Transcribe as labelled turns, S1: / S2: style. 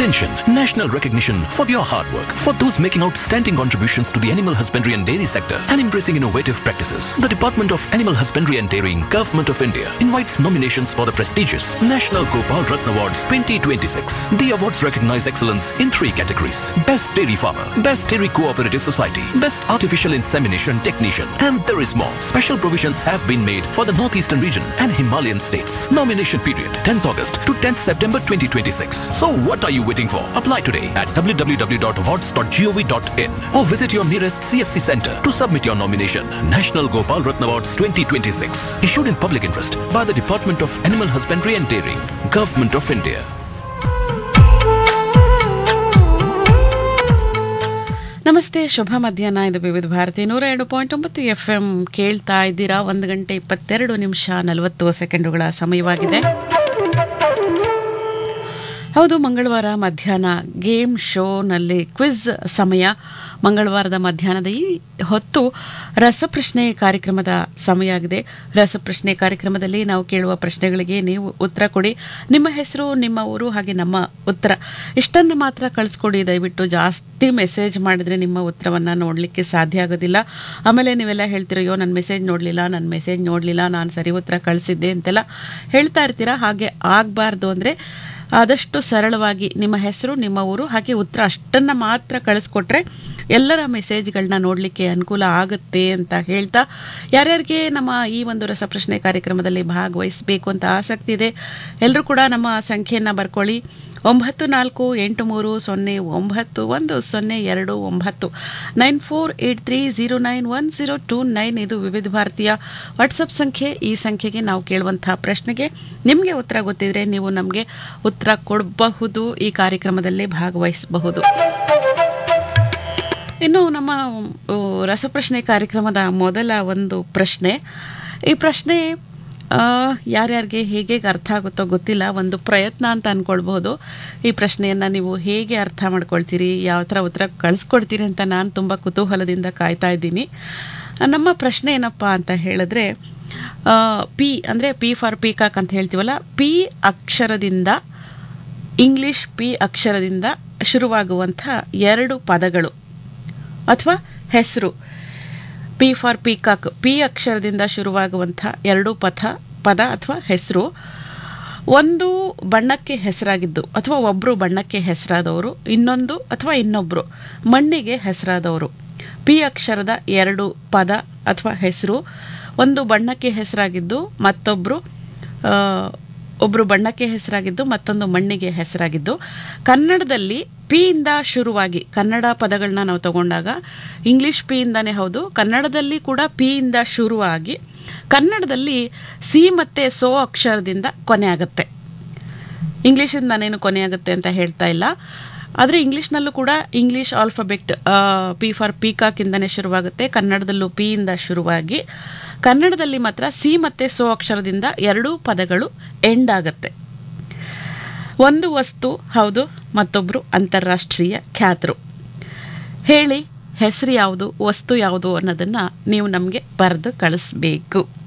S1: Attention! National recognition for your hard work. For those making outstanding contributions to the animal husbandry and dairy sector and embracing innovative practices. The Department of Animal Husbandry and Dairying, Government of India invites nominations for the prestigious National Gopal Ratna Awards 2026. The awards recognize excellence in three categories. Best Dairy Farmer, Best Dairy Cooperative Society, Best Artificial Insemination Technician, and there is more. Special provisions have been made for the Northeastern region and Himalayan states. Nomination period 10th August to 10th September 2026. So what are you waiting for? Apply today at www.awards.gov.in or visit your nearest CSC center to submit your nomination. National Gopal Ratna Awards 2026. Issued in public interest by the Department of Animal Husbandry and Dairy, Government of India.
S2: ನಮಸ್ತೆ ಶುಭ ಮಧ್ಯಾಹ್ನ ಇದು ವಿವಿಧ ಭಾರತಿ ನೂರ ಎರಡು point ಒಂಬತ್ತು F M ಕೇಳ್ತಾ ಇದ್ದೀರಾ ಒಂದು ಗಂಟೆ ಇಪ್ಪತ್ತೆರಡು ನಿಮಿಷ ನಲವತ್ತು ಸೆಕೆಂಡುಗಳ ಸಮಯವಾಗಿದೆ ಹೌದು ಮಂಗಳವಾರ ಮಧ್ಯಾಹ್ನ ಗೇಮ್ ಶೋನಲ್ಲಿ ಕ್ವಿಜ್ ಸಮಯ ಮಂಗಳವಾರದ ಮಧ್ಯಾಹ್ನದ ಈ ಹೊತ್ತು ರಸಪ್ರಶ್ನೆ ಕಾರ್ಯಕ್ರಮದ ಸಮಯ ಆಗಿದೆ ರಸಪ್ರಶ್ನೆ ಕಾರ್ಯಕ್ರಮದಲ್ಲಿ ನಾವು ಕೇಳುವ ಪ್ರಶ್ನೆಗಳಿಗೆ ನೀವು ಉತ್ತರ ಕೊಡಿ ನಿಮ್ಮ ಹೆಸರು ನಿಮ್ಮ ಊರು ಹಾಗೆ ನಮ್ಮ ಉತ್ತರ ಇಷ್ಟನ್ನು ಮಾತ್ರ ಕಳಿಸ್ಕೊಡಿ ದಯವಿಟ್ಟು ಜಾಸ್ತಿ ಮೆಸೇಜ್ ಮಾಡಿದ್ರೆ ನಿಮ್ಮ ಉತ್ತರವನ್ನು ನೋಡಲಿಕ್ಕೆ ಸಾಧ್ಯ ಆಗೋದಿಲ್ಲ ಆಮೇಲೆ ನೀವೆಲ್ಲ ಹೇಳ್ತಿರೋ ನನ್ನ ಮೆಸೇಜ್ ನೋಡಲಿಲ್ಲ ನನ್ನ ಮೆಸೇಜ್ ನೋಡಲಿಲ್ಲ ನಾನು ಸರಿ ಉತ್ತರ ಕಳಿಸಿದ್ದೆ ಅಂತೆಲ್ಲ ಹೇಳ್ತಾ ಇರ್ತೀರಾ ಹಾಗೆ ಆಗಬಾರ್ದು ಅಂದರೆ ಆದಷ್ಟು ಸರಳವಾಗಿ ನಿಮ್ಮ ಹೆಸರು ನಿಮ್ಮ ಊರು ಹಾಗೆ ಉತ್ತರ ಅಷ್ಟನ್ನು ಮಾತ್ರ ಕಳಿಸ್ಕೊಟ್ರೆ ಎಲ್ಲರ ಮೆಸೇಜ್ಗಳನ್ನ ನೋಡಲಿಕ್ಕೆ ಅನುಕೂಲ ಆಗುತ್ತೆ ಅಂತ ಹೇಳ್ತಾ ಯಾರ್ಯಾರಿಗೆ ನಮ್ಮ ಈ ಒಂದು ರಸಪ್ರಶ್ನೆ ಕಾರ್ಯಕ್ರಮದಲ್ಲಿ ಭಾಗವಹಿಸಬೇಕು ಅಂತ ಆಸಕ್ತಿ ಇದೆ ಎಲ್ಲರೂ ಕೂಡ ನಮ್ಮ ಸಂಖ್ಯೆಯನ್ನು ಬರ್ಕೊಳ್ಳಿ ಒಂಬತ್ತು ನಾಲ್ಕು ಎಂಟು ಮೂರು ಸೊನ್ನೆ ಒಂಬತ್ತು ಒಂದು ಸೊನ್ನೆ ಎರಡು ಒಂಬತ್ತು nine four eight three zero nine one zero two nine ಇದು ವಿವಿಧ ಭಾರತೀಯ ವಾಟ್ಸಪ್ ಸಂಖ್ಯೆ ಈ ಸಂಖ್ಯೆಗೆ ನಾವು ಕೇಳುವಂತಹ ಪ್ರಶ್ನೆಗೆ ನಿಮಗೆ ಉತ್ತರ ಗೊತ್ತಿದ್ರೆ ನೀವು ನಮಗೆ ಉತ್ತರ ಕೊಡಬಹುದು ಈ ಕಾರ್ಯಕ್ರಮದಲ್ಲಿ ಭಾಗವಹಿಸಬಹುದು ಇನ್ನು ನಮ್ಮ ಆ, ರಸಪ್ರಶ್ನೆ ಕಾರ್ಯಕ್ರಮದ ಮೊದಲ ಒಂದು ಪ್ರಶ್ನೆ ಈ ಪ್ರಶ್ನೆ ಆ, ಯಾರ್ಯಾರಿಗೆ ಹೇಗೆ ಅರ್ಥ ಆಗುತ್ತೋ ಗೊತ್ತಿಲ್ಲ ಒಂದು ಪ್ರಯತ್ನ ಅಂತ ಅಂದ್ಕೊಳ್ಬಹುದು ಈ ಪ್ರಶ್ನೆಯನ್ನು ನೀವು ಹೇಗೆ ಅರ್ಥ ಮಾಡ್ಕೊಳ್ತೀರಿ ಯಾವ ಥರ ಉತ್ತರ ಕಳಿಸ್ಕೊಡ್ತೀರಿ ಅಂತ ನಾನು ತುಂಬ ಕುತೂಹಲದಿಂದ ಕಾಯ್ತಾ ಇದ್ದೀನಿ ನಮ್ಮ ಪ್ರಶ್ನೆ ಏನಪ್ಪ ಅಂತ ಹೇಳಿದ್ರೆ ಆ, ಪಿ ಅಂದರೆ ಪಿ ಫಾರ್ ಪೀಕಾಕ್ ಅಂತ ಹೇಳ್ತೀವಲ್ಲ ಪಿ ಅಕ್ಷರದಿಂದ ಇಂಗ್ಲಿಷ್ ಪಿ ಅಕ್ಷರದಿಂದ ಶುರುವಾಗುವಂಥ ಎರಡು ಪದಗಳು ಅಥವಾ ಹೆಸರು ಪಿ ಫಾರ್ ಪೀಕಾಕ್ ಪಿ ಅಕ್ಷರದಿಂದ ಶುರುವಾಗುವಂಥ ಎರಡು ಪಥ ಪದ ಅಥವಾ ಹೆಸರು ಒಂದು ಬಣ್ಣಕ್ಕೆ ಹೆಸರಾಗಿದ್ದು ಅಥವಾ ಒಬ್ಬರು ಬಣ್ಣಕ್ಕೆ ಹೆಸರಾದವರು ಇನ್ನೊಂದು ಅಥವಾ ಇನ್ನೊಬ್ಬರು ಮಣ್ಣಿಗೆ ಹೆಸರಾದವರು ಪಿ ಅಕ್ಷರದ ಎರಡು ಪದ ಅಥವಾ ಹೆಸರು ಒಂದು ಬಣ್ಣಕ್ಕೆ ಹೆಸರಾಗಿದ್ದು ಮತ್ತೊಬ್ಬರು ಒಬ್ಬರು ಬಣ್ಣಕ್ಕೆ ಹೆಸರಾಗಿದ್ದು ಮತ್ತೊಂದು ಮಣ್ಣಿಗೆ ಹೆಸರಾಗಿದ್ದು ಕನ್ನಡದಲ್ಲಿ ಪಿ ಇಂದ ಶುರುವಾಗಿ ಕನ್ನಡ ಪದಗಳನ್ನ ನಾವು ತಗೊಂಡಾಗ ಇಂಗ್ಲಿಷ್ ಪಿ ಇಂದಾನೇ ಹೌದು ಕನ್ನಡದಲ್ಲಿ ಕೂಡ ಪಿ ಇಂದ ಶುರುವಾಗಿ ಕನ್ನಡದಲ್ಲಿ ಸಿ ಮತ್ತು ಸೋ ಅಕ್ಷರದಿಂದ ಕೊನೆ ಆಗುತ್ತೆ ಇಂಗ್ಲೀಷಿಂದ ನಾನೇನು ಕೊನೆ ಆಗುತ್ತೆ ಅಂತ ಹೇಳ್ತಾ ಇಲ್ಲ ಆದರೆ ಇಂಗ್ಲೀಷ್ನಲ್ಲೂ ಕೂಡ ಇಂಗ್ಲೀಷ್ ಆಲ್ಫಾಬೆಟ್ ಪಿ ಫಾರ್ ಪೀಕಾಕಿಂದನೇ ಶುರುವಾಗುತ್ತೆ ಕನ್ನಡದಲ್ಲೂ ಪಿ ಇಂದ ಶುರುವಾಗಿ ಕನ್ನಡದಲ್ಲಿ ಮಾತ್ರ ಸಿ ಮತ್ತು ಸೋ ಅಕ್ಷರದಿಂದ ಎರಡೂ ಪದಗಳು ಎಂಡ್ ಆಗುತ್ತೆ ಒಂದು ವಸ್ತು ಹೌದು ಮತ್ತೊಬ್ಬರು ಅಂತಾರಾಷ್ಟ್ರೀಯ ಖ್ಯಾತರು ಹೇಳಿ ಹೆಸರು ಯಾವುದು ವಸ್ತು ಯಾವುದು ಅನ್ನೋದನ್ನು ನೀವು ನಮಗೆ ಬರೆದು ಕಳಿಸ್ಬೇಕು